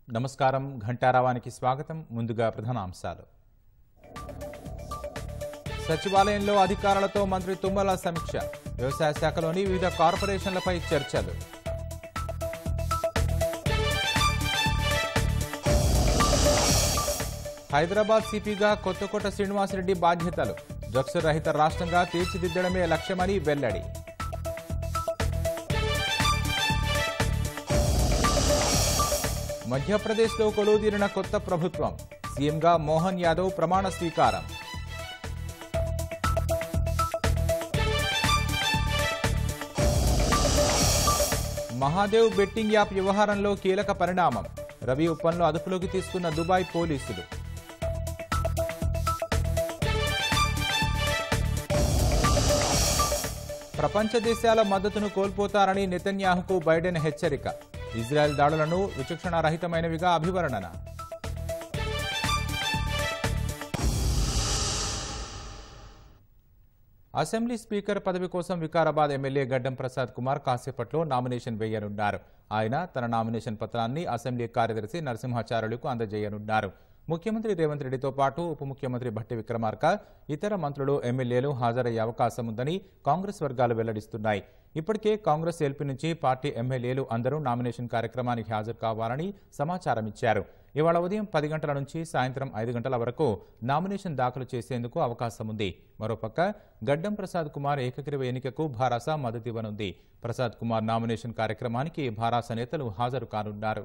నమస్కారం ఘంటారావానికి స్వాగతం ముందుగా ప్రధాన అంశాలు సచివాలయంలో అధికారులతో మంత్రి తుమ్మల సమీక్ష వ్యవసాయ శాఖలోని వివిధ కార్పొరేషన్లపై చర్చలు హైదరాబాద్ సిపిగా కొత్తకోట శ్రీనివాసరెడ్డి బాధ్యతలు డ్రగ్స్ రహిత రాష్ట్రంగా తీర్చిదిద్దడమే లక్ష్యమని వెల్లడి మధ్యప్రదేశ్లో కొలువుదీరిన కొత్త ప్రభుత్వం సీఎంగా మోహన్ యాదవ్ ప్రమాణ స్వీకారం మహాదేవ్ బెట్టింగ్ యాప్ వ్యవహారంలో కీలక పరిణామం రవి ఉప్పన్ను అదుపులోకి తీసుకున్న దుబాయ్ పోలీసులు ప్రపంచ దేశాల మద్దతును కోల్పోతారని నెతన్యాహుకు బైడెన్ హెచ్చరిక ఇజ్రాయెల్ దాడులను విచక్షణారహితమైనవిగా అభివర్ణన అసెంబ్లీ స్పీకర్ పదవి కోసం వికారాబాద్ ఎమ్మెల్యే గడ్డం ప్రసాద్ కుమార్ కాసేపట్లో నామినేషన్ వేయనున్నారు ఆయన తన నామినేషన్ పత్రాన్ని అసెంబ్లీ కార్యదర్శి నరసింహాచార్యులకు అందజేయనున్నారు ముఖ్యమంత్రి రేవంత్ రెడ్డితో పాటు ఉప ముఖ్యమంత్రి భట్టి విక్రమార్క ఇతర మంత్రులు ఎమ్మెల్యేలు హాజరయ్యే అవకాశం ఉందని కాంగ్రెస్ వర్గాలు వెల్లడిస్తున్నాయి ఇప్పటికే కాంగ్రెస్ ఎల్పీ నుంచి పార్టీ ఎమ్మెల్యేలు అందరూ నామినేషన్ కార్యక్రమానికి హాజరు కావాలని సమాచారం ఇచ్చారు ఇవాళ ఉదయం పది గంటల నుంచి సాయంత్రం ఐదు గంటల వరకు నామినేషన్ దాఖలు చేసేందుకు అవకాశం ఉంది మరోపక్క గడ్డం ప్రసాద్ కుమార్ ఏకగ్రీవ ఎన్నికకు భారాస మద్దతు ఇవ్వనుంది ప్రసాద్ కుమార్ నామినేషన్ కార్యక్రమానికి భారాస నేతలు హాజరు కానున్నారు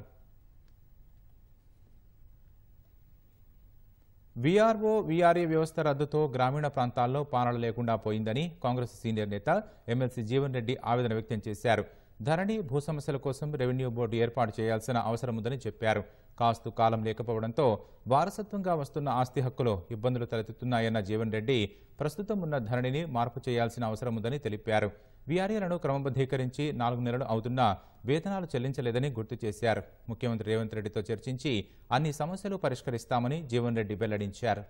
వీఆర్ఓ వీఆర్ఏ వ్యవస్థ రద్దుతో గ్రామీణ ప్రాంతాల్లో పాలన లేకుండా పోయిందని కాంగ్రెస్ సీనియర్ నేత ఎమ్మెల్సీ జీవన్ రెడ్డి ఆవేదన వ్యక్తం చేశారు ధరణి భూ సమస్యల కోసం రెవెన్యూ బోర్డు ఏర్పాటు చేయాల్సిన అవసరం ఉందని చెప్పారు కాస్తు కాలం లేకపోవడంతో వారసత్వంగా వస్తున్న ఆస్తి హక్కులో ఇబ్బందులు తలెత్తుతున్నాయన్న జీవన్ రెడ్డి ప్రస్తుతం ఉన్న ధరణిని మార్పు చేయాల్సిన అవసరం ఉందని తెలిపారు వీఆర్ఏలను క్రమబద్ధీకరించి నాలుగు నెలలు అవుతున్నా వేతనాలు చెల్లించలేదని గుర్తు చేశారు ముఖ్యమంత్రి రేవంత్ రెడ్డితో చర్చించి అన్ని సమస్యలు పరిష్కరిస్తామని జీవన్ రెడ్డి వెల్లడించారు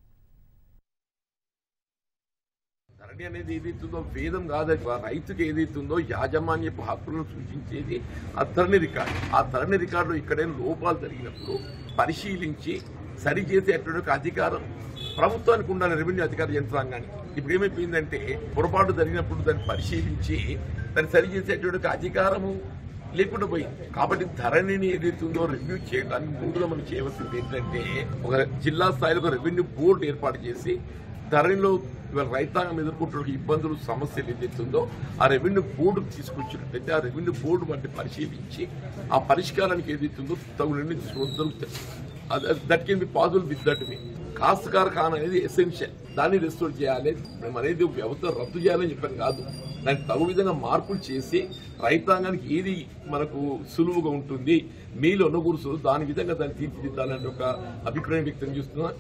ధరణి అనేది ఏదైతుందో వేదం కాదు రైతుకి ఏదైతుందో యాజమాన్యపు హక్కులను సూచించేది ఆ ధరణి రికార్డు ఆ ధరణి రికార్డులో ఇక్కడైనా లోపాలు జరిగినప్పుడు పరిశీలించి సరిచేసేటువంటి ఒక అధికారం ప్రభుత్వానికి ఉండాలి రెవెన్యూ అధికార యంత్రాంగానికి ఇప్పుడు ఏమైపోయిందంటే పొరపాటు జరిగినప్పుడు దాన్ని పరిశీలించి దాన్ని సరిచేసేటువంటి ఒక అధికారము లేకుండా పోయింది కాబట్టి ధరణిని ఏదైతుందో రివ్యూ చేయడానికి ముందుగా మనం చేయవలసింది ఏంటంటే ఒక జిల్లా స్థాయిలో ఒక రెవెన్యూ బోర్డు ఏర్పాటు చేసి ధరణిలో ఇవాళ రైతాంగం ఎదుర్కొంటున్న ఇబ్బందులు సమస్యలు ఏదైతుందో ఆ రెవెన్యూ బోర్డు తీసుకొచ్చినట్లయితే ఆ రెవెన్యూ బోర్డు వాటిని పరిశీలించి ఆ పరిష్కారానికి ఏదైతుందో తగు నిర్ణయం తీసుకోవడం that can be possible with that way కాస్తకార ఖాన్ అనేది ఎసెన్షియల్ దాన్ని రెస్టోర్ చేయాలి మేము అనేది వ్యవస్థ రద్దు చేయాలని చెప్పాను కాదు దాన్ని తగు విధంగా మార్పులు చేసి రైతాంగానికి ఏది మనకు సులువుగా ఉంటుంది మీలో అనుకూరుసు దాని విధంగా దాన్ని తీర్చిదిద్దాలని ఒక అభిప్రాయం వ్యక్తం చేస్తున్నా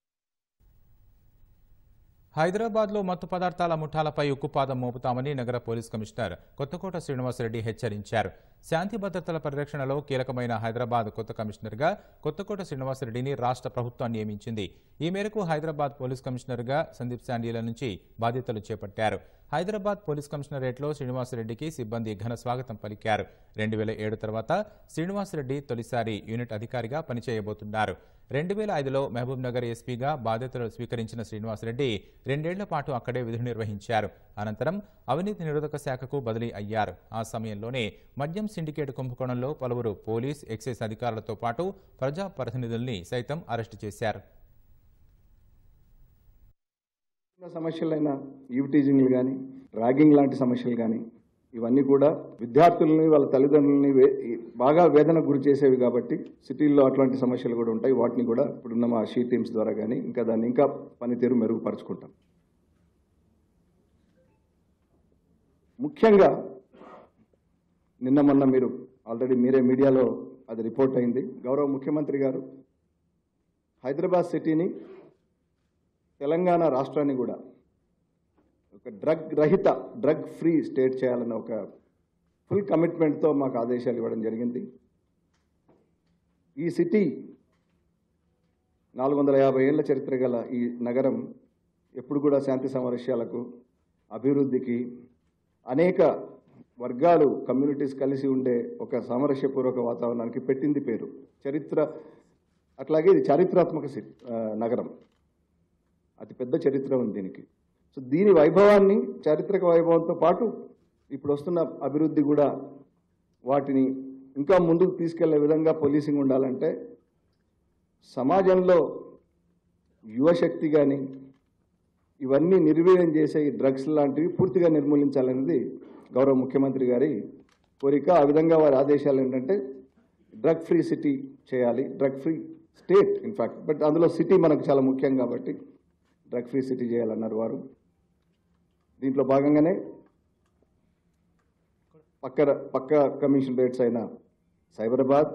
హైదరాబాద్లో మత్తు పదార్థాల ముఠాలపై ఉక్కుపాదం మోపుతామని నగర పోలీస్ కమిషనర్ కొత్తకోట శ్రీనివాసరెడ్డి హెచ్చరించారు శాంతి భద్రతల పరిరక్షణలో కీలకమైన హైదరాబాద్ కొత్త కమిషనర్గా కొత్తకోట శ్రీనివాసరెడ్డిని రాష్ట్ర ప్రభుత్వం నియమించింది ఈ మేరకు హైదరాబాద్ పోలీస్ కమిషనర్గా సందీప్ శాండీల నుంచి బాధ్యతలు చేపట్టారు హైదరాబాద్ పోలీస్ కమిషనరేట్లో శ్రీనివాసరెడ్డికి సిబ్బంది ఘన స్వాగతం పలికారు రెండు వేల ఏడు తర్వాత శ్రీనివాసరెడ్డి తొలిసారి యూనిట్ అధికారిగా పనిచేయబోతున్నారు రెండు వేల ఐదులో మహబూబ్ నగర్ ఎస్పీగా బాధ్యతలు స్వీకరించిన శ్రీనివాసరెడ్డి రెండేళ్ల పాటు అక్కడే విధులు నిర్వహించారు అనంతరం అవినీతి నిరోధక శాఖకు బదిలీ అయ్యారు ఆ సమయంలోనే మద్యం సిండికేట్ కుంభకోణంలో పలువురు పోలీస్ ఎక్సైజ్ అధికారులతో పాటు ప్రజా ప్రతినిధుల్ని సైతం అరెస్టు చేశారు చిన్న సమస్యలైన ఈవిటీజింగ్లు కానీ ర్యాగింగ్ లాంటి సమస్యలు కానీ ఇవన్నీ కూడా విద్యార్థులని వాళ్ళ తల్లిదండ్రులని వే- బాగా వేదనకు గురి చేసేవి కాబట్టి సిటీల్లో అట్లాంటి సమస్యలు కూడా ఉంటాయి వాటిని కూడా ఇప్పుడున్న మా షీ టీమ్స్ ద్వారా కానీ ఇంకా దాన్ని ఇంకా పనితీరు మెరుగుపరుచుకుంటాం ముఖ్యంగా నిన్న మొన్న మీరు ఆల్రెడీ మీరే మీడియాలో అది రిపోర్ట్ అయింది గౌరవ ముఖ్యమంత్రి గారు హైదరాబాద్ సిటీని తెలంగాణ రాష్ట్రాన్ని కూడా ఒక డ్రగ్ రహిత డ్రగ్ ఫ్రీ స్టేట్ చేయాలన్న ఒక ఫుల్ కమిట్మెంట్తో మాకు ఆదేశాలు ఇవ్వడం జరిగింది ఈ సిటీ నాలుగు వందల యాభై ఏళ్ల చరిత్ర గల ఈ నగరం ఎప్పుడు కూడా శాంతి సామరస్యాలకు అభివృద్ధికి అనేక వర్గాలు కమ్యూనిటీస్ కలిసి ఉండే ఒక సామరస్యపూర్వక వాతావరణానికి పెట్టింది పేరు చరిత్ర అట్లాగే ఇది చారిత్రాత్మక సి- ఆ, నగరం అతి పెద్ద చరిత్ర ఉంది దీనికి సో దీని వైభవాన్ని చారిత్రక వైభవంతో పాటు ఇప్పుడు వస్తున్న అభివృద్ధి కూడా వాటిని ఇంకా ముందుకు తీసుకెళ్లే విధంగా పోలీసింగ్ ఉండాలంటే సమాజంలో యువశక్తి కానీ ఇవన్నీ నిర్వీర్యం చేసే ఈ డ్రగ్స్ లాంటివి పూర్తిగా నిర్మూలించాలనేది గౌరవ ముఖ్యమంత్రి గారి కోరిక ఆ విధంగా వారి ఆదేశాలు ఏంటంటే డ్రగ్ ఫ్రీ సిటీ చేయాలి drug free state in fact but అందులో సిటీ మనకు చాలా ముఖ్యం కాబట్టి డ్రగ్ ఫ్రీ సిటీ చేయాలన్నారు వారు దీంట్లో భాగంగానే పక్క పక్క కమిషన్ రేట్స్ అయిన సైబరాబాద్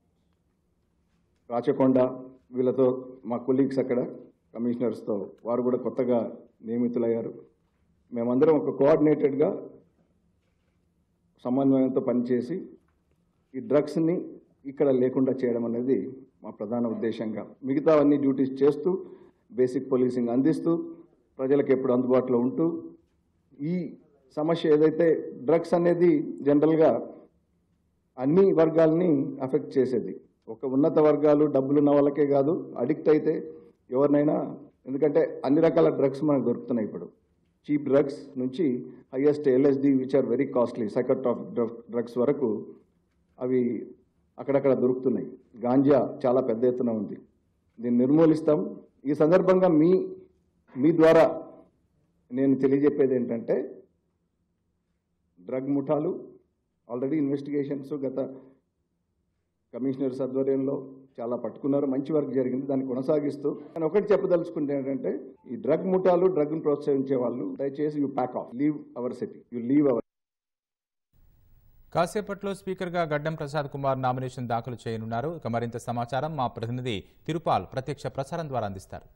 రాచకొండ వీళ్ళతో మా కొలీగ్స్ అక్కడ కమిషనర్స్తో వారు కూడా కొత్తగా నియమితులయ్యారు మేమందరం ఒక కోఆర్డినేటెడ్గా సమన్వయంతో పనిచేసి ఈ డ్రగ్స్ని ఇక్కడ లేకుండా చేయడం అనేది మా ప్రధాన ఉద్దేశంగా మిగతావన్నీ డ్యూటీస్ చేస్తూ బేసిక్ పోలీసింగ్ అందిస్తూ ప్రజలకు ఎప్పుడు అందుబాటులో ఉంటూ ఈ సమస్య ఏదైతే డ్రగ్స్ అనేది జనరల్గా అన్ని వర్గాల్ని అఫెక్ట్ చేసేది ఒక ఉన్నత వర్గాలు డబ్బులున్న వాళ్ళకే కాదు అడిక్ట్ అయితే ఎవరినైనా ఎందుకంటే అన్ని రకాల డ్రగ్స్ మనకు దొరుకుతున్నాయి ఇప్పుడు చీప్ డ్రగ్స్ నుంచి highest LSD which are very costly psychotropic drugs వరకు అవి అక్కడక్కడ దొరుకుతున్నాయి గాంజా చాలా పెద్ద ఎత్తున ఉంది దీన్ని నిర్మూలిస్తాం ఈ సందర్భంగా మీ మీ ద్వారా నేను తెలియజెప్పేది ఏంటంటే డ్రగ్ ముఠాలు ఆల్రెడీ ఇన్వెస్టిగేషన్స్ గత కమిషనర్స్ ఆధ్వర్యంలో చాలా పట్టుకున్నారు మంచి వర్క్ జరిగింది దాన్ని కొనసాగిస్తూ నేను ఒకటి చెప్పదలుచుకుంటే ఏంటంటే ఈ డ్రగ్ ముఠాలు డ్రగ్ను ప్రోత్సహించే వాళ్ళు దయచేసి you pack off leave our city you leave our కాసేపట్లో స్పీకర్గా గడ్డం ప్రసాద్ కుమార్ నామినేషన్ దాఖలు చేయనున్నారు ఇక మరింత సమాచారం మా ప్రతినిధి తిరుపాల్ ప్రత్యక్ష ప్రసారం ద్వారా అందిస్తారు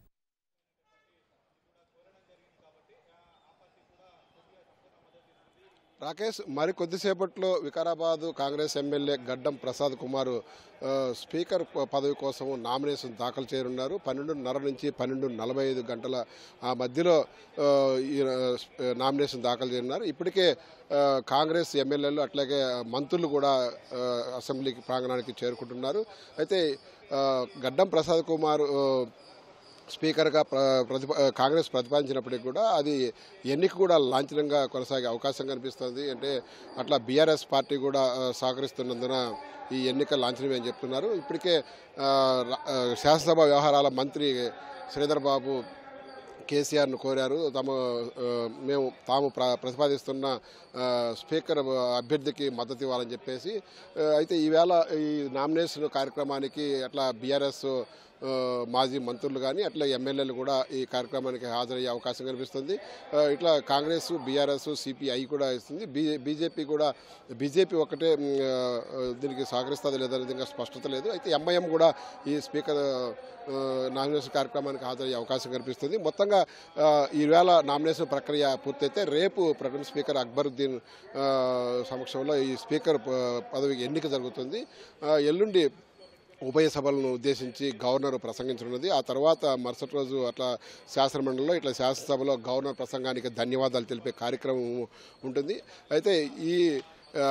రాకేష్ మరి కొద్దిసేపట్లో వికారాబాద్ కాంగ్రెస్ ఎమ్మెల్యే గడ్డం ప్రసాద్ కుమార్ ఆ, స్పీకర్ ప- పదవి కోసం నామినేషన్ దాఖలు చేయనున్నారు పన్నెండున్నర నుంచి పన్నెండు నలభై ఐదు గంటల ఆ మధ్యలో ఆ, ఈ ఆ, నామినేషన్ దాఖలు చేయనున్నారు ఇప్పటికే ఆ, కాంగ్రెస్ ఎమ్మెల్యేలు అట్లాగే మంత్రులు కూడా ఆ, అసెంబ్లీకి ప్రాంగణానికి చేరుకుంటున్నారు అయితే ఆ, గడ్డం ప్రసాద్ కుమార్ ఆ, స్పీకర్గా ప్ర ప్రతిప కాంగ్రెస్ ప్రతిపాదించినప్పటికీ కూడా అది ఎన్నిక కూడా లాంఛనంగా కొనసాగే అవకాశం కనిపిస్తుంది అంటే అట్లా బీఆర్ఎస్ పార్టీ కూడా ఆ, సహకరిస్తున్నందున ఈ ఎన్నిక లాంఛనమే అని చెప్తున్నారు ఇప్పటికే ఆ, రా- ఆ, శాసనసభ వ్యవహారాల మంత్రి శ్రీధర్ బాబు కేసీఆర్ను కోరారు తమ ఆ, మేము తాము ప్ర ప్రతిపాదిస్తున్న ఆ, స్పీకర్ అభ్యర్థికి మద్దతు ఇవ్వాలని చెప్పేసి ఆ, అయితే ఈవేళ ఈ నామినేషన్ కార్యక్రమానికి అట్లా బీఆర్ఎస్ ఆ, మాజీ మంత్రులు కానీ అట్లా ఎమ్మెల్యేలు కూడా ఈ కార్యక్రమానికి హాజరయ్యే అవకాశం కనిపిస్తుంది ఆ, ఇట్లా కాంగ్రెస్ బీఆర్ఎస్ సిపిఐ కూడా ఇస్తుంది బీ బీజేపీ కూడా బీజేపీ ఒకటే మ్, ఆ, దీనికి సహకరిస్తుంది లేదనేది ఇంకా స్పష్టత లేదు అయితే ఎంఐఎం కూడా ఈ స్పీకర్ ఆ, నామినేషన్ కార్యక్రమానికి హాజరయ్యే అవకాశం కనిపిస్తుంది మొత్తంగా ఆ, ఈవేళ నామినేషన్ ప్రక్రియ పూర్తయితే రేపు ప్రకటన స్పీకర్ అక్బరుద్దీన్ ఆ, సమక్షంలో ఈ స్పీకర్ ప- పదవికి ఎన్నిక జరుగుతుంది ఆ, ఎల్లుండి ఉభయ సభలను ఉద్దేశించి గవర్నర్ ప్రసంగించనున్నది ఆ తర్వాత మరుసటి రోజు అట్లా శాసనమండలిలో ఇట్లా శాసనసభలో గవర్నర్ ప్రసంగానికి ధన్యవాదాలు తెలిపే కార్యక్రమం ఉంటుంది అయితే ఈ ఆ,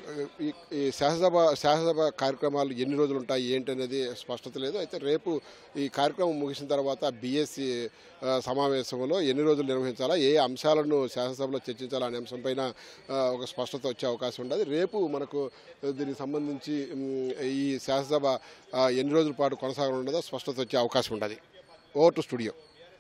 ఈ ఈ శాసనసభ శాసనసభ కార్యక్రమాలు ఎన్ని రోజులు ఉంటాయి ఏంటి అనేది స్పష్టత లేదు అయితే రేపు ఈ కార్యక్రమం ముగిసిన తర్వాత బీఎస్సీ సమావేశంలో ఎన్ని రోజులు నిర్వహించాలా ఏ అంశాలను శాసనసభలో చర్చించాలా అనే అంశంపైన ఆ, ఒక స్పష్టత వచ్చే అవకాశం ఉండదు రేపు మనకు దీనికి సంబంధించి మ్, ఈ శాసనసభ ఆ, ఎన్ని రోజుల పాటు కొనసాగనున్నదో స్పష్టత వచ్చే అవకాశం ఉండదు ఓవర్ టు స్టూడియో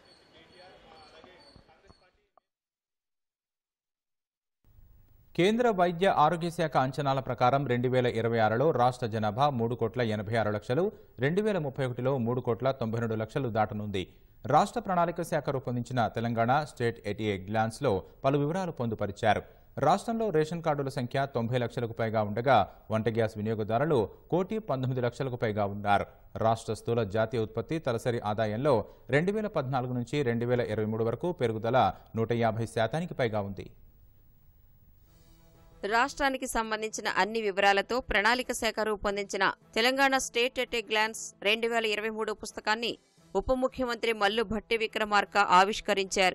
కేంద్ర వైద్య ఆరోగ్య శాఖ అంచనాల ప్రకారం రెండు వేల ఇరవై ఆరులో రాష్ట్ర జనాభా మూడు కోట్ల ఎనభై ఆరు లక్షలు రెండు వేల ముప్పై ఒకటిలో మూడు కోట్ల తొంభై రెండు లక్షలు దాటనుంది రాష్ట్ర ప్రణాళిక శాఖ రూపొందించిన తెలంగాణ స్టేట్ ఎటీఏ గ్లాన్స్లో పలు వివరాలు పొందుపరిచారు రాష్ట్రంలో రేషన్ కార్డుల సంఖ్య తొంభై లక్షలకు పైగా ఉండగా వంట గ్యాస్ వినియోగదారులు కోటి పంతొమ్మిది లక్షలకు పైగా ఉన్నారు రాష్ట్ర స్థూల జాతీయ ఉత్పత్తి తలసరి ఆదాయంలో రెండు వేల పద్నాలుగు నుంచి రెండు వేల ఇరవై మూడు వరకు పెరుగుదల నూట యాభై శాతానికి పైగా ఉంది రాష్ట్రానికి సంబంధించిన అన్ని వివరాలతో ప్రణాళిక శాఖ రూపొందించిన Telangana state at a glance రెండు వేల ఇరవై మూడు పుస్తకాన్ని ఉప ముఖ్యమంత్రి మల్లు భట్టి విక్రమార్క ఆవిష్కరించారు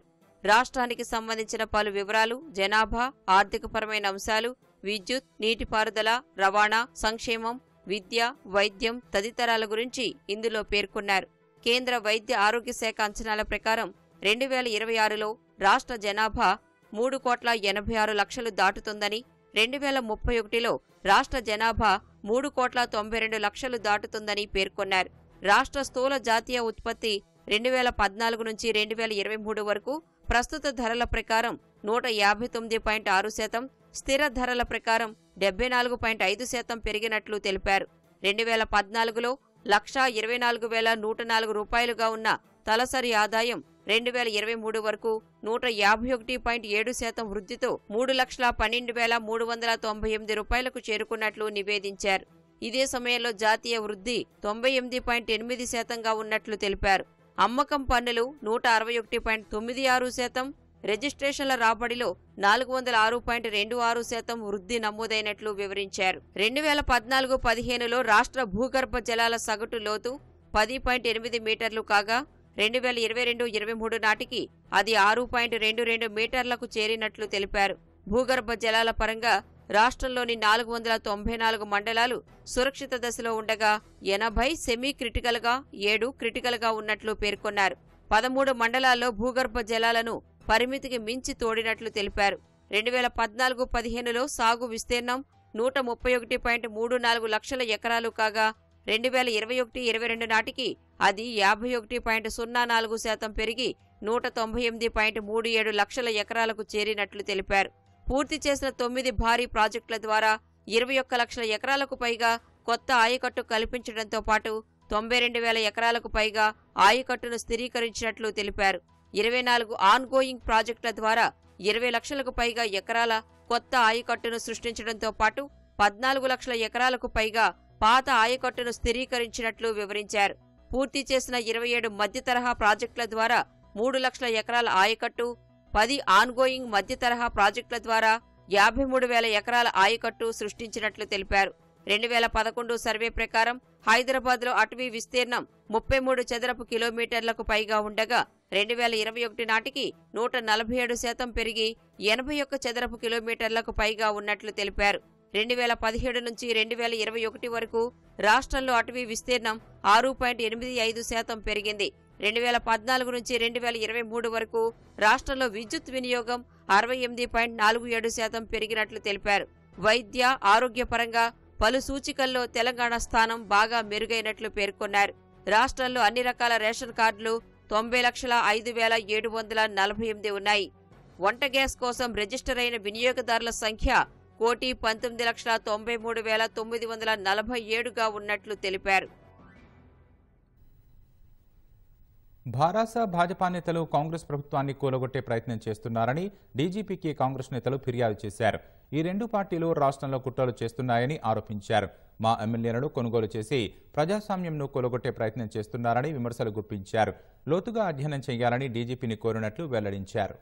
రాష్ట్రానికి సంబంధించిన పలు వివరాలు జనాభా ఆర్థికపరమైన అంశాలు విద్యుత్ నీటిపారుదల రవాణా సంక్షేమం విద్య వైద్యం తదితరాల గురించి ఇందులో పేర్కొన్నారు కేంద్ర వైద్య ఆరోగ్య శాఖ అంచనాల ప్రకారం రెండు వేల ఇరవై ఆరులో రాష్ట్ర జనాభా మూడు కోట్ల ఎనభై ఆరు లక్షలు దాటుతుందని రెండు వేల ముప్పై ఒకటిలో రాష్ట్ర జనాభా మూడు కోట్ల తొంభై రెండు లక్షలు దాటుతుందని పేర్కొన్నారు రాష్ట్ర స్థూల జాతీయ ఉత్పత్తి రెండు వేల పద్నాలుగు నుంచి రెండు వేల ఇరవై మూడు వరకు ప్రస్తుత ధరల ప్రకారం నూట యాభై తొమ్మిది పాయింట్ ఆరు శాతం స్థిర ధరల ప్రకారం డెబ్బై నాలుగు పాయింట్ ఐదు శాతం పెరిగినట్లు తెలిపారు రెండు వేల పద్నాలుగులో లక్షా ఇరవై నాలుగు వేల నూట నాలుగు రూపాయలుగా ఉన్న తలసరి ఆదాయం రెండు వేల ఇరవై మూడు వరకు నూట యాభై ఒకటి పాయింట్ ఏడు శాతం వృద్ధితో మూడు లక్షల పన్నెండు వేల మూడు వందల తొంభై ఎనిమిది రూపాయలకు చేరుకున్నట్లు నివేదించారు ఇదే సమయంలో జాతీయ వృద్ధి తొంభై ఎనిమిది పాయింట్ ఎనిమిది శాతంగా ఉన్నట్లు తెలిపారు అమ్మకం పన్నులు నూట అరవై ఒకటి పాయింట్ తొమ్మిది ఆరు శాతం రిజిస్ట్రేషన్ల రాబడిలో నాలుగు వందల ఆరు పాయింట్ రెండు ఆరు శాతం వృద్ధి నమోదైనట్లు వివరించారు రెండు వేల పద్నాలుగు పదిహేనులో రాష్ట్ర భూగర్భ జలాల సగటు లోతు పది పాయింట్ ఎనిమిది మీటర్లు కాగా రెండు వేల ఇరవై రెండు ఇరవై మూడు నాటికి అది ఆరు పాయింట్ రెండు రెండు మీటర్లకు చేరినట్లు తెలిపారు భూగర్భ జలాల పరంగా రాష్ట్రంలోని నాలుగు వందల తొంభై నాలుగు మండలాలు సురక్షిత దశలో ఉండగా ఎనభై సెమీ క్రిటికల్గా ఏడు క్రిటికల్గా ఉన్నట్లు పేర్కొన్నారు పదమూడు మండలాల్లో భూగర్భ జలాలను పరిమితికి మించి తోడినట్లు తెలిపారు రెండు వేల పద్నాలుగు పదిహేనులో సాగు విస్తీర్ణం నూట ముప్పై ఒకటి పాయింట్ మూడు నాలుగు లక్షల ఎకరాలు కాగా రెండు వేల ఇరవై ఒకటి ఇరవై రెండు నాటికి అది యాభై ఒకటి పాయింట్ సున్నా నాలుగు శాతం పెరిగి నూట తొంభై ఎనిమిది పాయింట్ మూడు ఏడు లక్షల ఎకరాలకు చేరినట్లు తెలిపారు పూర్తి చేసిన తొమ్మిది భారీ ప్రాజెక్టుల ద్వారా ఇరవై ఒక్క లక్షల ఎకరాలకు పైగా కొత్త ఆయకట్టు కల్పించడంతో పాటు తొంభై రెండు వేల ఎకరాలకు పైగా ఆయకట్టును స్థిరీకరించినట్లు తెలిపారు ఇరవై నాలుగు ఆన్ గోయింగ్ ప్రాజెక్టుల ద్వారా ఇరవై లక్షలకు పైగా ఎకరాల కొత్త ఆయకట్టును సృష్టించడంతో పాటు పద్నాలుగు లక్షల ఎకరాలకు పైగా పాత ఆయకట్టును స్థిరీకరించినట్లు వివరించారు పూర్తి చేసిన ఇరవై ఏడు మధ్య తరహా ప్రాజెక్టుల ద్వారా మూడు లక్షల ఎకరాల ఆయకట్టు పది ఆన్గోయింగ్ మధ్య తరహా ప్రాజెక్టుల ద్వారా యాభై మూడు వేల ఎకరాల ఆయకట్టు సృష్టించినట్లు తెలిపారు రెండు వేల పదకొండు సర్వే ప్రకారం హైదరాబాద్లో అటవీ విస్తీర్ణం ముప్పై మూడు చదరపు కిలోమీటర్లకు పైగా ఉండగా రెండు వేల ఇరవై ఒకటి నాటికి నూట నలభై ఏడు శాతం పెరిగి ఎనభై ఒక్క చదరపు కిలోమీటర్లకు పైగా ఉన్నట్లు తెలిపారు రెండు వేల పదిహేడు నుంచి రెండు వేల ఇరవై ఒకటి వరకు రాష్ట్రంలో అటవీ విస్తీర్ణం ఆరు పాయింట్ ఎనిమిది ఐదు శాతం పెరిగింది రెండు వేల పద్నాలుగు నుంచి రెండు వేల ఇరవై మూడు వరకు రాష్ట్రంలో విద్యుత్ వినియోగం అరవై ఎనిమిది పాయింట్ నాలుగు ఏడు శాతం పెరిగినట్లు తెలిపారు వైద్య ఆరోగ్యపరంగా పలు సూచికల్లో తెలంగాణ స్థానం బాగా మెరుగైనట్లు పేర్కొన్నారు రాష్ట్రంలో అన్ని రకాల రేషన్ కార్డులు తొంభై లక్షల ఐదు వేల ఏడు వందల నలభై ఎనిమిది ఉన్నాయి వంట గ్యాస్ కోసం రిజిస్టర్ అయిన వినియోగదారుల సంఖ్య కోటి పంతొమ్మిది లక్షల తొంభై మూడు వేల తొమ్మిది వందల నలభై ఏడుగా ఉన్నట్లు తెలిపారు భారాస భాజపా నేతలు కాంగ్రెస్ ప్రభుత్వాన్ని కూలగొట్టే ప్రయత్నం చేస్తున్నారని డీజీపీకి కాంగ్రెస్ నేతలు ఫిర్యాదు చేశారు ఈ రెండు పార్టీలు రాష్ట్రంలో కుట్రలు చేస్తున్నాయని ఆరోపించారు మా ఎమ్మెల్యేలను కొనుగోలు చేసి ప్రజాస్వామ్యంను కూలగొట్టే ప్రయత్నం చేస్తున్నారని విమర్శలు గుప్పించారు లోతుగా అధ్యయనం చేయాలని డీజీపీని కోరినట్లు వెల్లడించారు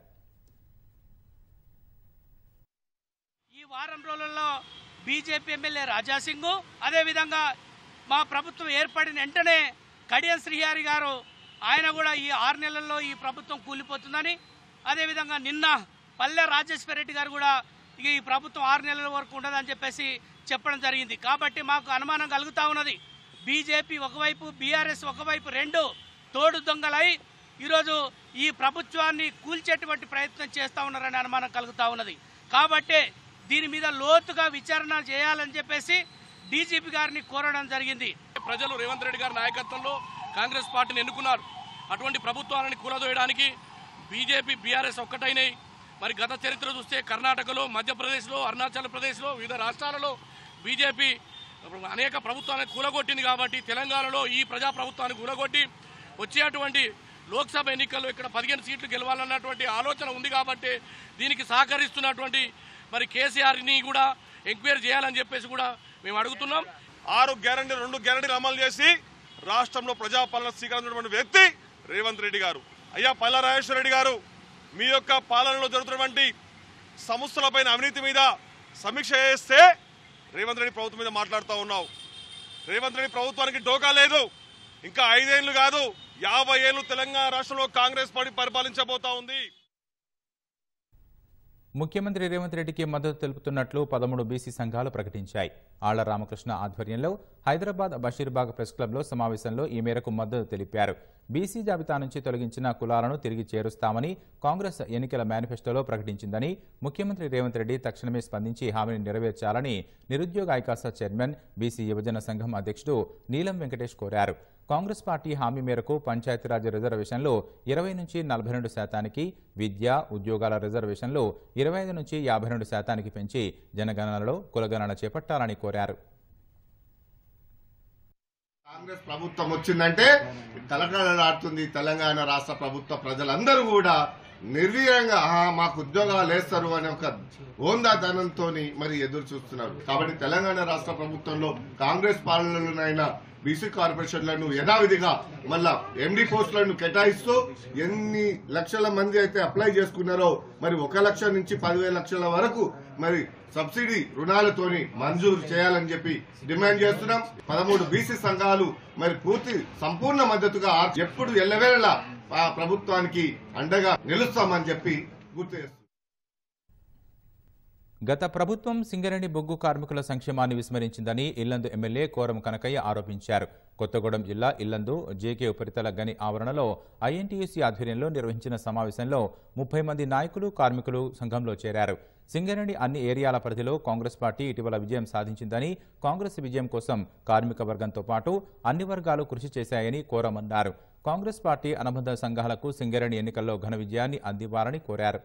ఈ వారం రోజుల్లో బీజేపీ ఎమ్మెల్యే రాజాసింగ్ అదేవిధంగా మా ప్రభుత్వం ఏర్పడిన వెంటనే కడియం శ్రీహారి గారు ఆయన కూడా ఈ ఆరు నెలల్లో ఈ ప్రభుత్వం కూలిపోతుందని అదేవిధంగా నిన్న పల్లె రాజేశ్వర రెడ్డి గారు కూడా ఇక ఈ ప్రభుత్వం ఆరు నెలల వరకు ఉండదని చెప్పేసి చెప్పడం జరిగింది కాబట్టి మాకు అనుమానం కలుగుతా ఉన్నది బీజేపీ ఒకవైపు బీఆర్ఎస్ ఒకవైపు రెండు తోడు దొంగలై ఈరోజు ఈ ప్రభుత్వాన్ని కూల్చేటువంటి ప్రయత్నం చేస్తూ ఉన్నారని అనుమానం కలుగుతా ఉన్నది కాబట్టే దీని మీద లోతుగా విచారణ చేయాలని చెప్పేసి డీజీపీ గారిని కోరడం జరిగింది ప్రజలు రేవంత్ రెడ్డి గారి నాయకత్వంలో కాంగ్రెస్ పార్టీని ఎన్నుకున్నారు అటువంటి ప్రభుత్వాలని కూలదోయడానికి బీజేపీ బీఆర్ఎస్ ఒక్కటైనాయి మరి గత చరిత్ర చూస్తే కర్ణాటకలో మధ్యప్రదేశ్లో అరుణాచల్ ప్రదేశ్లో వివిధ రాష్ట్రాలలో బీజేపీ అనేక ప్రభుత్వాలను కూలగొట్టింది కాబట్టి తెలంగాణలో ఈ ప్రజా ప్రభుత్వాన్ని కూలగొట్టి వచ్చేటువంటి లోక్సభ ఎన్నికల్లో ఇక్కడ పదిహేను సీట్లు గెలవాలన్నటువంటి ఆలోచన ఉంది కాబట్టి దీనికి సహకరిస్తున్నటువంటి మరి కేసీఆర్ని కూడా ఎంక్వైరీ చేయాలని చెప్పేసి కూడా మేము అడుగుతున్నాం ఆరు గ్యారంటీ రెండు గ్యారంటీలు అమలు చేసి రాష్ట్రంలో ప్రజాపాలన స్వీకరించినటువంటి వ్యక్తి రేవంత్ రెడ్డి గారు అయ్యా పల్ల రాజేశ్వర రెడ్డి గారు మీ యొక్క పాలనలో జరుగుతున్నటువంటి సంస్థలపైన అవినీతి మీద సమీక్ష చేస్తే రేవంత్ రెడ్డి ప్రభుత్వం మీద మాట్లాడుతూ ఉన్నావు రేవంత్ రెడ్డి ప్రభుత్వానికి డోకా లేదు ఇంకా ఐదేళ్లు కాదు యాభై ఏళ్ళు తెలంగాణ రాష్ట్రంలో కాంగ్రెస్ పార్టీ పరిపాలించబోతా ఉంది ముఖ్యమంత్రి రేవంత్ రెడ్డికి మద్దతు తెలుపుతున్నట్లు పదమూడు బీసీ సంఘాలు ప్రకటించాయి ఆళ్ల రామకృష్ణ ఆధ్వర్యంలో హైదరాబాద్ బషీర్బాగ్ ప్రెస్ క్లబ్లో సమావేశంలో ఈ మేరకు మద్దతు తెలిపారు బీసీ జాబితా నుంచి తొలగించిన కులాలను తిరిగి చేరుస్తామని కాంగ్రెస్ ఎన్నికల మేనిఫెస్టోలో ప్రకటించిందని ముఖ్యమంత్రి రేవంత్ రెడ్డి తక్షణమే స్పందించి హామీని నెరవేర్చాలని నిరుద్యోగ ఐకాస చైర్మన్ బీసీ యువజన సంఘం అధ్యక్షుడు నీలం వెంకటేష్ కోరారు కాంగ్రెస్ పార్టీ హామీ మేరకు పంచాయతీరాజ్ రిజర్వేషన్లు ఇరవై నుంచి నలభై రెండు శాతానికి విద్య ఉద్యోగాల రిజర్వేషన్లు ఇరవై ఐదు నుంచి యాభై రెండు శాతానికి పెంచి జనగణనలో కులగణన చేపట్టాలని కోరారు కాంగ్రెస్ ప్రభుత్వం వచ్చిందంటే తలకలాడుతుంది తెలంగాణ రాష్ట్ర ప్రభుత్వ ప్రజలందరూ కూడా నిర్వీర్యంగా "ఆహా, మాకు ఉద్యోగాలు వేస్తారు అనే ఒక ఓందాదనంతో మరి ఎదురు చూస్తున్నారు కాబట్టి తెలంగాణ రాష్ట్ర ప్రభుత్వంలో కాంగ్రెస్ పాలనలోనైనా బీసీ కార్పొరేషన్లను యథావిధిగా మళ్ళా ఎండి పోస్టులను కేటాయిస్తూ ఎన్ని లక్షల మంది అయితే అప్లై చేసుకున్నారో మరి ఒక లక్ష నుంచి పదివేల లక్షల వరకు మరి సబ్సిడీ రుణాలతోని మంజూరు చేయాలని చెప్పి డిమాండ్ చేస్తున్నాం పదమూడు బీసీ సంఘాలు మరి పూర్తి సంపూర్ణ మద్దతుగా ఆ- ఎప్పుడు ఎల్లవేళలా ఆ ప్రభుత్వానికి అండగా నిలుస్తామని చెప్పి గుర్తు చేస్తున్నాం గత ప్రభుత్వం సింగరేణి బొగ్గు కార్మికుల సంక్షేమాన్ని విస్మరించిందని ఇల్లందు ఎమ్మెల్యే కోరం కనకయ్య ఆరోపించారు కొత్తగూడెం జిల్లా ఇల్లందు జేకే ఉపరితల గని ఆవరణలో ఐఎన్టీయూసీ ఆధ్వర్యంలో నిర్వహించిన సమావేశంలో ముప్పై మంది నాయకులు కార్మికులు సంఘంలో చేరారు సింగరేణి అన్ని ఏరియాల పరిధిలో కాంగ్రెస్ పార్టీ ఇటీవల విజయం సాధించిందని కాంగ్రెస్ విజయం కోసం కార్మిక వర్గంతో పాటు అన్ని వర్గాలు కృషి చేశాయని కోరమన్నారు కాంగ్రెస్ పార్టీ అనుబంధ సంఘాలకు సింగరేణి ఎన్నికల్లో ఘన విజయాన్ని అందివ్వాలని కోరారు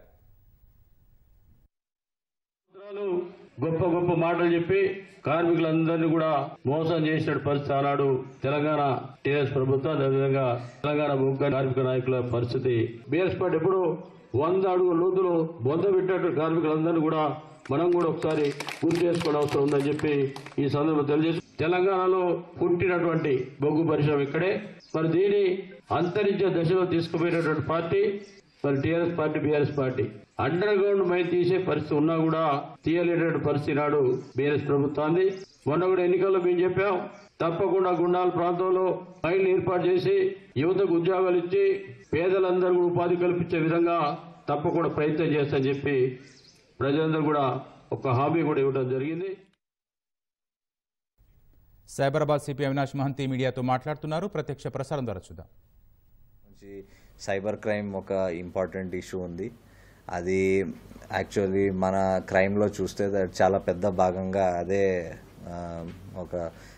సంవత్సరాలు గొప్ప గొప్ప మాటలు చెప్పి కార్మికులందరినీ కూడా మోసం చేసిన పరిస్థితి ఆనాడు తెలంగాణ టీఆర్ఎస్ ప్రభుత్వం అదేవిధంగా తెలంగాణ బొగ్గ కార్మిక నాయకుల పరిస్థితి బీఎస్ పార్టీ ఎప్పుడు వంద అడుగు లోతులు బొంద పెట్టినట్టు కార్మికులందరినీ కూడా మనం కూడా ఒకసారి గుర్తు చేసుకోవడం అవసరం ఉందని చెప్పి ఈ సందర్భంలో తెలియజేసి తెలంగాణలో పుట్టినటువంటి బొగ్గు పరిశ్రమ ఇక్కడే మరి దీని అంతరించే దశలో తీసుకుపోయినటువంటి పార్టీ మరి TRS party BRS party underground mine తీసే పరిస్థితి ఉన్నా కూడా తీయలేనటువంటి పరిస్థితి నాడు బీఆర్ఎస్ ప్రభుత్వాన్ని మొన్న కూడా ఎన్నికల్లో మేము చెప్పాం తప్పకుండా గుండాల ప్రాంతంలో మైన్లు ఏర్పాటు చేసి యువతకు ఉద్యోగాలు ఇచ్చి పేదలందరూ కూడా ఉపాధి కల్పించే విధంగా తప్పకుండా ప్రయత్నం చేస్తామని చెప్పి ప్రజలందరూ కూడా ఒక హామీ కూడా ఇవ్వడం జరిగింది సైబరాబాద్ సిపి అవినాష్ మహంతి మీడియాతో మాట్లాడుతున్నారు ప్రత్యక్ష ప్రసారం ద్వారా చూద్దాం నుంచి సైబర్ క్రైమ్ ఒక ఇంపార్టెంట్ ఇష్యూ ఉంది అది యాక్చువల్లీ మన క్రైమ్లో చూస్తే that చాలా పెద్ద భాగంగా అదే ఆ, ఒక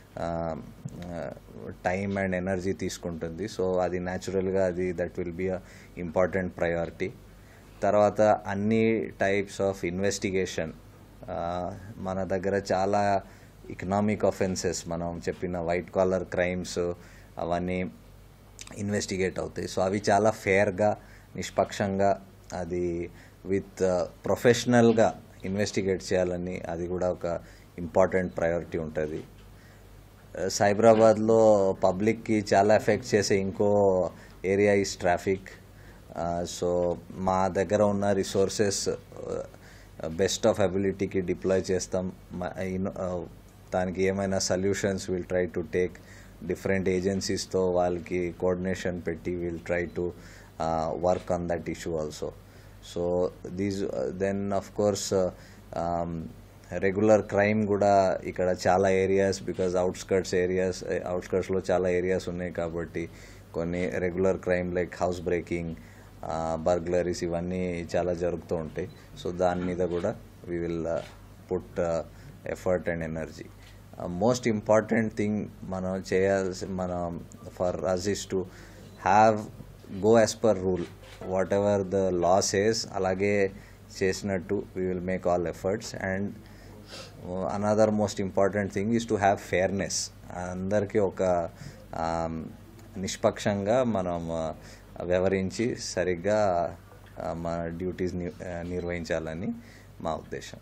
టైం అండ్ ఎనర్జీ తీసుకుంటుంది సో అది న్యాచురల్గా అది that will be uh important priority తర్వాత అన్ని టైప్స్ ఆఫ్ ఇన్వెస్టిగేషన్ మన దగ్గర చాలా ఎకనామిక్ అఫెన్సెస్ మనం చెప్పిన వైట్ కాలర్ క్రైమ్స్ అవన్నీ ఇన్వెస్టిగేట్ అవుతాయి సో అవి చాలా ఫేర్గా నిష్పక్షంగా అది విత్ ప్రొఫెషనల్గా ఇన్వెస్టిగేట్ చేయాలని అది కూడా ఒక ఇంపార్టెంట్ ప్రయారిటీ ఉంటుంది సైబరాబాద్లో పబ్లిక్కి చాలా ఎఫెక్ట్ చేసే ఇంకో ఏరియా ఇస్ ట్రాఫిక్ సో మా దగ్గర ఉన్న రిసోర్సెస్ బెస్ట్ ఆఫ్ అబిలిటీకి డిప్లాయ్ చేస్తాం మ- ఇన్- ఆ, దానికి ఏమైనా solutions will try to take different ఏజెన్సీస్తో వాళ్ళకి కోఆర్డినేషన్ పెట్టి will try to work on that issue also so these then of course regular crime కూడా ఇక్కడ చాలా ఏరియాస్ బికాజ్ అవుట్స్కర్ట్స్ ఏరియాస్ అవుట్స్కర్ట్స్లో చాలా ఏరియాస్ ఉన్నాయి కాబట్టి కొన్ని regular crime like house breaking burglaries ఇవన్నీ చాలా జరుగుతూ ఉంటాయి సో దాని మీద కూడా we will put effort and energy most important thing మనం చేయాల్సి మనం for us is to have go as per rule whatever the law says అలాగే చేసినట్టు we will make all efforts and another most important thing is to have fairness అందరికీ ఒక um, నిష్పక్షంగా మనం uh, వ్యవహరించి సరిగ్గా uh, మన duties నిర్వహించాలని మా ఉద్దేశం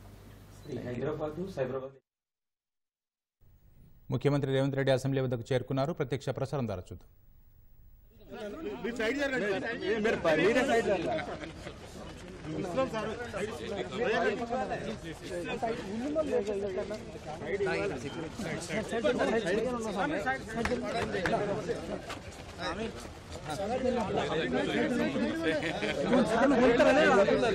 ముఖ్యమంత్రి రేవంత్ రెడ్డి అసెంబ్లీ వద్దకు చేరుకున్నారు ప్రత్యక్ష ప్రసారం ద్వారా చూద్దాం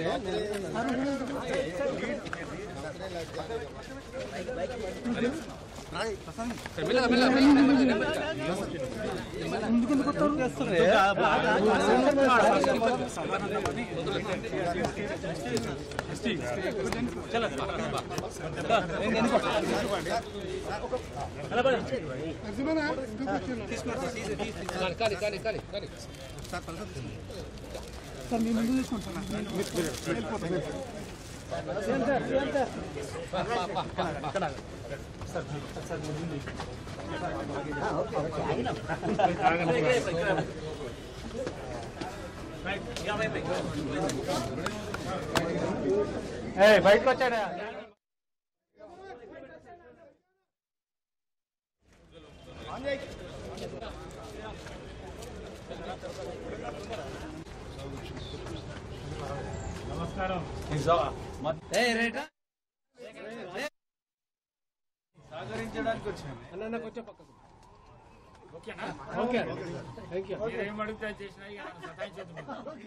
బయటకు వచ్చాడా నమస్కారం సహకరించడానికి వచ్చాను అన్న కొంచెం పక్కకు ఓకేనా ఓకే థ్యాంక్ యూ ఏం అడుగుతా చేసినా ఇక నన్ను సతాయించొద్దు.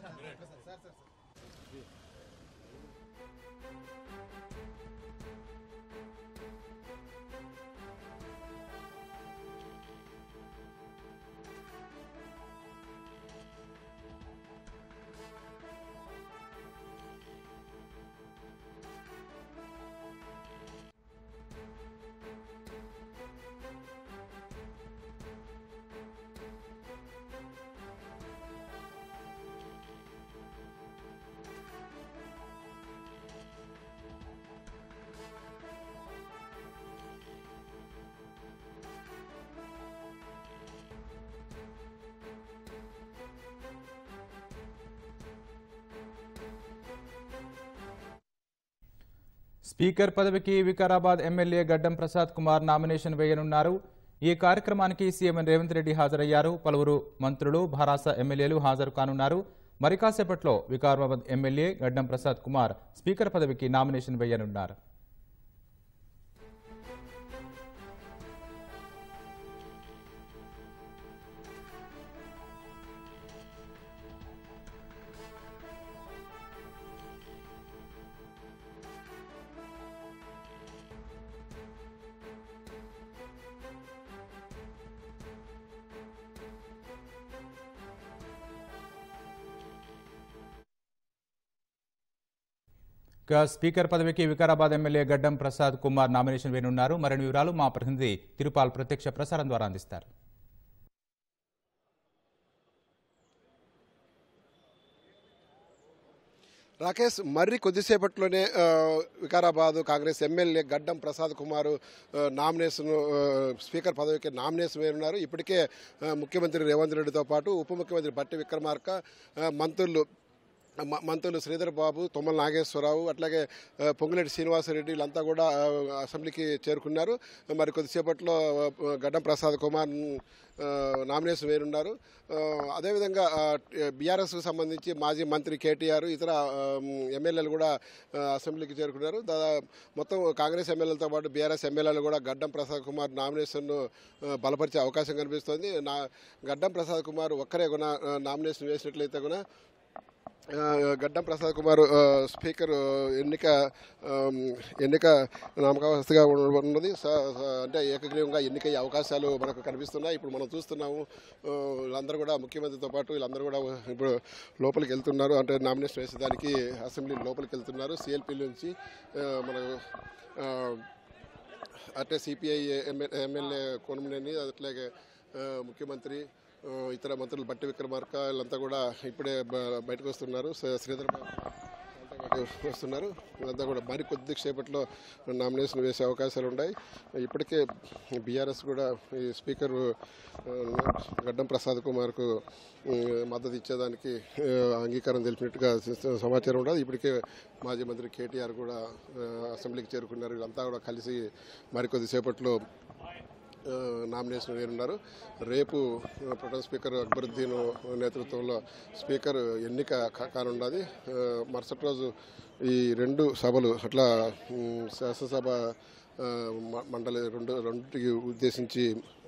స్పీకర్ పదవికి వికారాబాద్ ఎమ్మెల్యే గడ్డం ప్రసాద్ కుమార్ నామినేషన్ వేయనున్నారు ఈ కార్యక్రమానికి సీఎం రేవంత్ రెడ్డి హాజరయ్యారు పలువురు మంత్రులు భారాస ఎమ్మెల్యేలు హాజరు కానున్నారు మరి కాసేపట్లో వికారాబాద్ ఎమ్మెల్యే గడ్డం ప్రసాద్ కుమార్ స్పీకర్ పదవికి నామినేషన్ వేయనున్నారు ఇక స్పీకర్ పదవికి వికారాబాద్ ఎమ్మెల్యే గడ్డం ప్రసాద్ కుమార్ నామినేషన్ వేయనున్నారు మరిన్ని వివరాలు మా ప్రతినిధి తిరుపాల్ ప్రత్యక్ష ప్రసారం ద్వారా అందిస్తారు రాకేష్ మర్రి కొద్దిసేపట్లోనే ఆ, వికారాబాదు కాంగ్రెస్ ఎమ్మెల్యే గడ్డం ప్రసాద్ కుమార్ నామినేషన్ ఆ, స్పీకర్ పదవికి నామినేషన్ వేరున్నారు ఇప్పటికే ఆ, ముఖ్యమంత్రి రేవంత్ రెడ్డితో పాటు ఉప ముఖ్యమంత్రి బట్టి విక్రమార్క ఆ, మంత్రులు మ- మంత్రులు శ్రీధర్ బాబు తుమ్మల నాగేశ్వరరావు అట్లాగే ఆ, పొంగులేటి శ్రీనివాసరెడ్డి వీళ్ళంతా కూడా ఆ, అసెంబ్లీకి చేరుకున్నారు మరి కొద్దిసేపట్లో ఆ, గడ్డం ప్రసాద్ కుమార్ ఆ, నామినేషన్ వేరున్నారు ఆ, అదేవిధంగా బీఆర్ఎస్కు సంబంధించి మాజీ మంత్రి కేటీఆర్ ఇతర ఆ, ఎమ్మెల్యేలు కూడా ఆ, అసెంబ్లీకి చేరుకున్నారు దాదా మొత్తం కాంగ్రెస్ ఎమ్మెల్యేలతో పాటు బీఆర్ఎస్ ఎమ్మెల్యేలు కూడా గడ్డం ప్రసాద్ కుమార్ నామినేషన్ను ఆ, బలపరిచే అవకాశం కనిపిస్తోంది నా గడ్డం ప్రసాద్ కుమార్ ఒక్కరే కూడా ఆ, నామినేషన్ వేసినట్లయితే కూడా ఆ, గడ్డం ప్రసాద్ కుమార్ ఆ, స్పీకర్ ఆ, ఎన్నిక ఆమ్, ఎన్నిక నామకావస్థగా ఉన్నది స- స- అంటే ఏకగ్రీవంగా ఎన్నికయ్యే అవకాశాలు మనకు కనిపిస్తున్నాయి ఇప్పుడు మనం చూస్తున్నాము ఆ, వీళ్ళందరూ కూడా ముఖ్యమంత్రితో పాటు వీళ్ళందరూ కూడా ఇప్పుడు లోపలికి వెళ్తున్నారు అంటే నామినేషన్ వేసేదానికి అసెంబ్లీ లోపలికి వెళ్తున్నారు సిఎల్పి నుంచి ఆ, మనకు ఆ, అంటే సిపిఐ ఎమ్మెల్యే కోనమనేని అట్లాగే ఆ, ముఖ్యమంత్రి ఆ, ఇతర మంత్రులు బట్టి విక్రమార్క వీళ్ళంతా కూడా ఇప్పుడే బ- బయటకు వస్తున్నారు శ్రీ- శ్రీధర్ బాబు వాళ్ళతో పాటు వస్తున్నారు వీళ్ళంతా కూడా మరి కొద్ది సేపట్లో నామినేషన్ వేసే అవకాశాలు ఉన్నాయి ఇప్పటికే బీఆర్ఎస్ కూడా ఈ స్పీకర్ ఆ, గడ్డం ప్రసాద్ కుమార్కు ఆ, మద్దతు ఇచ్చేదానికి ఆ, అంగీకారం తెలిపినట్టుగా సమాచారం ఉండదు ఇప్పటికే మాజీ మంత్రి కేటీఆర్ కూడా ఆ, అసెంబ్లీకి చేరుకున్నారు వీళ్ళంతా కూడా కలిసి మరికొద్ది సేపట్లో ఆ, నామినేషన్ వేరున్నారు రేపు ఆ, ప్రొటెం స్పీకర్ అక్బరుద్దీన్ నేతృత్వంలో స్పీకర్ ఎన్నిక కా- కానున్నది ఆ, మరుసటి రోజు ఈ రెండు సభలు అట్లా ఉమ్, శాసనసభ ఆ, మ- మండలి రెండు రెండింటికి ఉద్దేశించి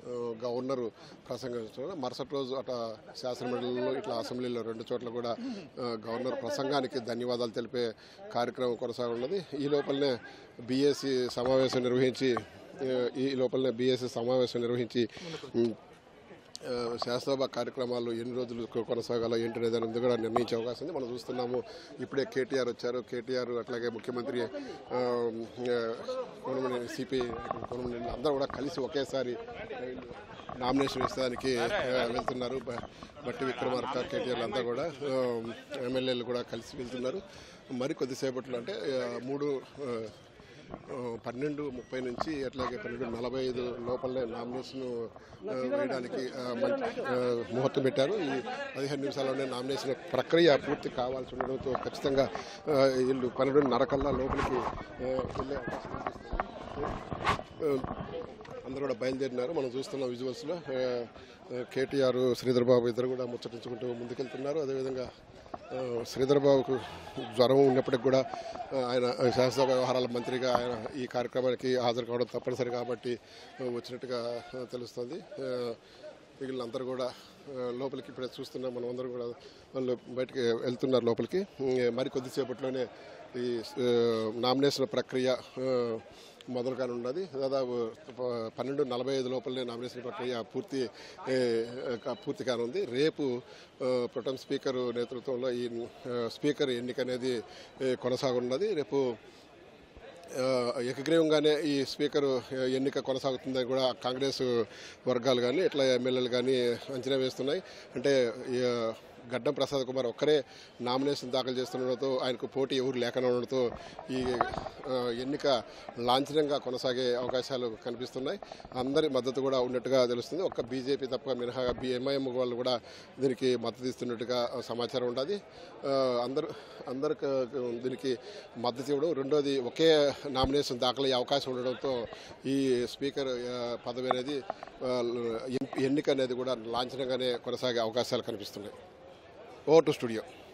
ఆ, గవర్నర్ ప్రసంగించారు మరుసటి రోజు అట శాసనమండలిలో ఇట్లా అసెంబ్లీలో రెండు చోట్ల కూడా ఆ, గవర్నర్ ప్రసంగానికి ధన్యవాదాలు తెలిపే కార్యక్రమం కొనసాగున్నది ఈ లోపలనే బీఎస్సీ సమావేశం నిర్వహించి ఆ, ఈ లోపలనే బీఎస్సీ సమావేశం నిర్వహించి ఉమ్, ఆ, శాసనసభ కార్యక్రమాలు ఎన్ని రోజులు కొ- కొనసాగాలో ఏంటనేది అనేది కూడా నిర్ణయించే అవకాశం ఉంది మనం చూస్తున్నాము ఇప్పుడే కేటీఆర్ వచ్చారు కేటీఆర్ అట్లాగే ముఖ్యమంత్రి ఆ, ఆ, కోనమనేని సిపి కోనమనేని అందరూ కూడా కలిసి ఒకేసారి నామినేషన్ ఇస్తానికి వెళ్తున్నారు బ- బట్టి విక్రమార్క కేటీఆర్ అంతా కూడా ఆ, ఎమ్మెల్యేలు కూడా కలిసి వెళ్తున్నారు మరి కొద్దిసేపట్లో అంటే ఆ, మూడు ఆ, ఆ, పన్నెండు ముప్పై నుంచి అట్లాగే పన్నెండు నలభై ఐదు లోపలనే నామినేషన్ ఆ, వేయడానికి ఆ, మంచి ఆ, ముహూర్తం పెట్టారు ఈ పదిహేను నిమిషాల్లోనే నామినేషన్ ప్రక్రియ పూర్తి కావాల్సి ఉండడంతో ఖచ్చితంగా ఆ, వీళ్ళు పన్నెండున్నర కల్లా లోపలికి ఆ, వెళ్ళే అవకాశం కనిపిస్తుంది. ఆ, అందరూ కూడా బయలుదేరినారు మనం చూస్తున్న విజువల్స్లో కేటీఆర్ శ్రీధర్ బాబు ఇద్దరు కూడా ముచ్చటించుకుంటూ ముందుకెళ్తున్నారు అదేవిధంగా ఆ, శ్రీధర్ బాబుకు జ్వరం ఉన్నప్పటికి కూడా ఆ, ఆయన శాసనసభ వ్యవహారాల మంత్రిగా ఆయన ఈ కార్యక్రమానికి హాజరు కావడం తప్పనిసరి కాబట్టి ఆ, వచ్చినట్టుగా ఆ, తెలుస్తుంది ఆ, వీళ్ళందరూ కూడా ఆ, లోపలికి ఇప్పుడే చూస్తున్నాం మనం అందరూ కూడా వాళ్ళు బయటికి వెళ్తున్నారు లోపలికి ఉమ్, మరి కొద్దిసేపట్లోనే ఈ ఆ, నామినేషన్ ప్రక్రియ ఆ, మొదలు కానున్నది దాదాపు ప- పన్నెండు నలభై ఐదు లోపలనే నామినేషన్ ప్రక్రియ పూర్తి ఏ, కా- పూర్తి కానుంది రేపు ఆ, ప్రొటం స్పీకర్ నేతృత్వంలో ఈ ఆ, స్పీకర్ ఎన్నిక అనేది ఏ, కొనసాగున్నది రేపు ఆ, ఏకగ్రీవంగానే ఈ స్పీకర్ ఎన్నిక కొనసాగుతుందని కూడా కాంగ్రెస్ వర్గాలు కానీ ఇట్లా ఎమ్మెల్యేలు కానీ అంచనా వేస్తున్నాయి అంటే ఈ, గడ్డం ప్రసాద్ కుమార్ ఒక్కరే నామినేషన్ దాఖలు చేస్తుండడంతో ఆయనకు పోటీ ఎవరు లేకనుండడంతో ఈ ఆ, ఎన్నిక లాంఛనంగా కొనసాగే అవకాశాలు కనిపిస్తున్నాయి అందరి మద్దతు కూడా ఉన్నట్టుగా తెలుస్తుంది ఒక్క బీజేపీ తప్ప మినహా ఎంఐఎం వాళ్ళు కూడా దీనికి మద్దతు ఇస్తున్నట్టుగా సమాచారం ఉంటుంది ఆ, అందరూ అందరు దీనికి మద్దతు ఇవ్వడం రెండోది ఒకే నామినేషన్ దాఖలయ్యే అవకాశం ఉండడంతో ఈ స్పీకర్ ఆ, పదవి అనేది ఆ, ఎన్- ఎన్నిక అనేది కూడా లాంఛనంగానే కొనసాగే అవకాశాలు కనిపిస్తున్నాయి ఓ టు స్టూడియో